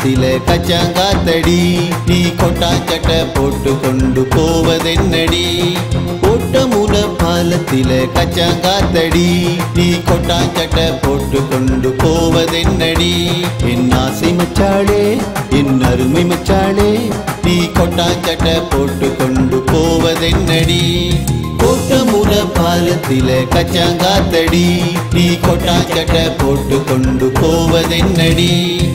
பாலத்தில கச்சாங்காத்தடி நீ கொட்டாச்சட்டை போட்டு கொண்டு போவதென்னடி ஓட்டமுல பாலத்தில கச்சாங்காத்தடி நீ கொட்டாச்சட்டை போட்டு கொண்டு போவதென்னடி என் ஆசை மச்சாளே என் அருமை மச்சாளே நீ கொட்டாச்சட்டை போட்டு கொண்டு போவதென்னடி கோட்டமுல பாலத்தில கச்சாங்காத்தடி நீ கொட்டாச்சட்டை போட்டு கொண்டு போவதென்னடி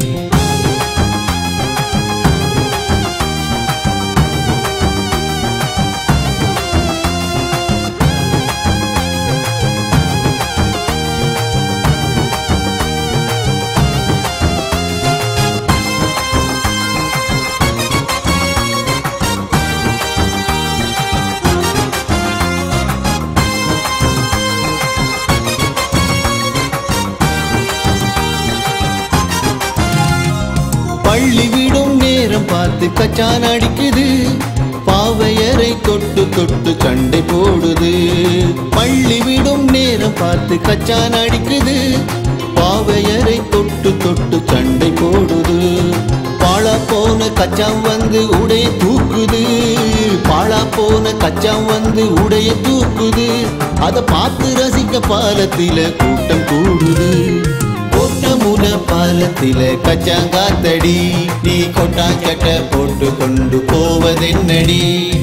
பள்ளி விடும் நேரம் பார்த்து கச்சான் அடிக்குது பாவையரை தொட்டு தொட்டு சண்டை போடுது பள்ளி விடும் நேரம் பார்த்து கச்சான் அடிக்குது பாவையரை தொட்டு தொட்டு சண்டை போடுது பாழா போன கச்சான் வந்து உடைய தூக்குது பாழா போன கச்சான் வந்து உடைய தூக்குது அதை பார்த்து ரசிக்க பாலத்தில கூட்டம் கூடுது கோட்டமுல பாலத்தில கச்சாங்காத்தடி நீ கொட்டாச்சட்டை போட்டு கொண்டு போவதென்னடி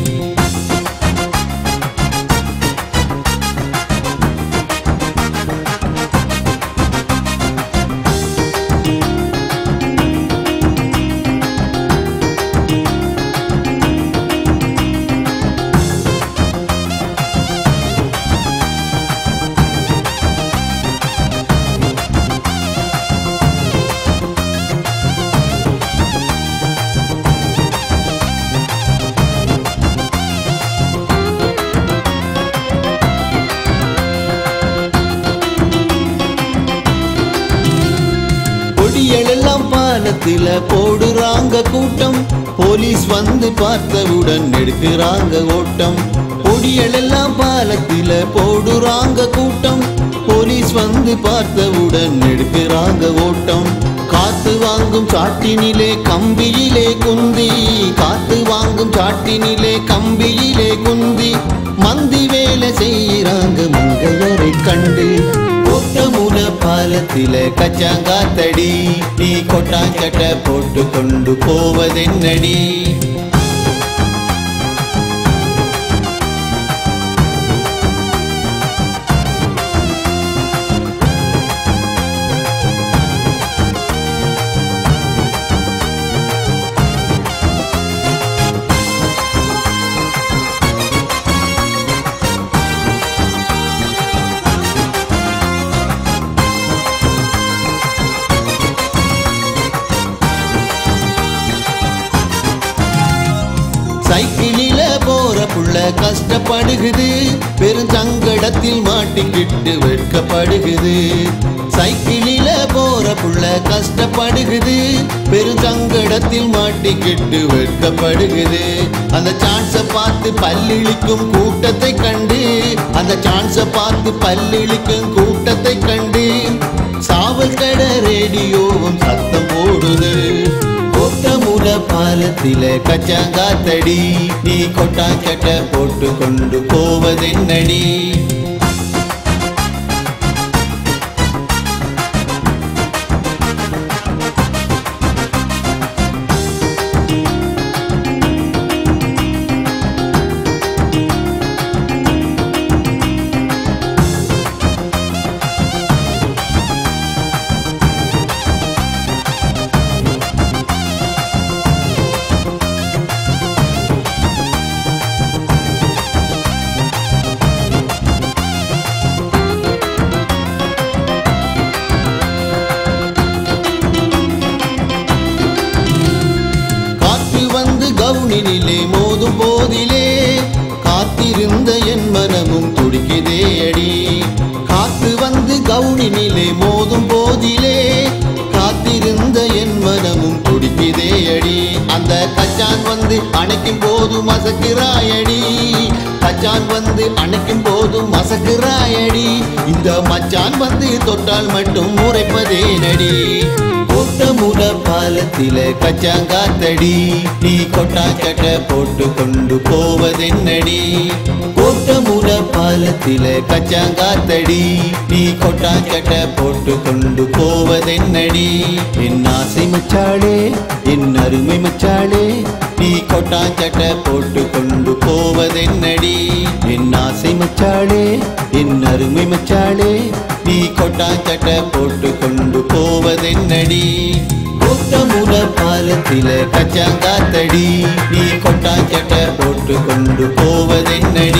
கொடியெல்லாம் பாலத்தில போடுறாங்க கூட்டம் போலீஸ் வந்து பார்த்தவுடன் எடுக்கிறாங்க ஓட்டம் கொடியெல்லாம் பாலத்தில போடுறாங்க கூட்டம் போலீஸ் வந்து பார்த்தவுடன் எடுக்கிறாங்க ஓட்டம் காத்து வாங்கும் சாட்டினிலே கம்பியிலே குந்தி காத்து வாங்கும் சாட்டினிலே கம்பியிலே குந்தி மந்தி வேலை செய்யறாங்க மங்கையரை கண்டு கோட்டமுல பாலத்தில கச்சாங்காத்தடி நீ கொட்டாஞ்சட்டை போட்டு கொண்டு போவதென்னடி சைக்கிளில போற புள்ள கஷ்டப்படுகுது பெருஞ்சங்கடத்தில் மாட்டிக்கிட்டு வெட்கப்படுகுது சைக்கிளில போற புள்ள கஷ்டப்படுகுது பெருஞ்சங்கடத்தில் மாட்டிக்கிட்டு வெட்கப்படுகுது அந்த சான்ஸ பார்த்து பல்லிழிக்கும் கூட்டத்தை கண்டு அந்த சான்ஸ பார்த்து பல்லிழிக்கும் கூட்டத்தை கண்டு சாவல் கட ரேடியோவும் சத்தம் போடுது கோட்டமுல பாலத்தில கச்சாங்காத்தடி நீ கொட்டாச்சட்டை போட்டு கொண்டு போவதென்னடி காற்று வந்து கவுனினிலே மோதும் போதிலே காத்திருந்த என் மனமும் துடிக்குதே அடி காத்து வந்து கவுனினிலே மோதும் போதிலே காத்திருந்த என் மனமும் துடிக்குதே அடி அந்த கச்சான் வந்து அணைக்கும் போது மசக்கிறாயடி கச்சான் வந்து அணைக்கும் போது மசக்கிறாயடி இந்த மச்சான் வந்து தொட்டால் மட்டும் உரைப்பதே நடி கோட்டமுல பாலத்தில கச்சாங்காத்தடி நீ கொட்டாச்சட்ட போட்டு கொண்டு போவதென்னடி கோட்டமுல பாலத்தில கச்சாங்காத்தடி நீ கொட்டாச்சட்ட போட்டு கொண்டு போவதென்னடி என் ஆசை மச்சாளே என் அருமை மச்சாளே நீ கொட்டாச்சட்ட போட்டு கொண்டு போவதென்னடி என் ஆசை மச்சாளே என் அருமை மச்சாளே நீ கொட்டாச்சட்ட போட்டு கொண்டு போவதென்னடி கூட்டமுல பாலத்தில கச்சாங்காத்தடி நீ கொட்டாச்சட்ட போட்டு கொண்டு போவதென்னடி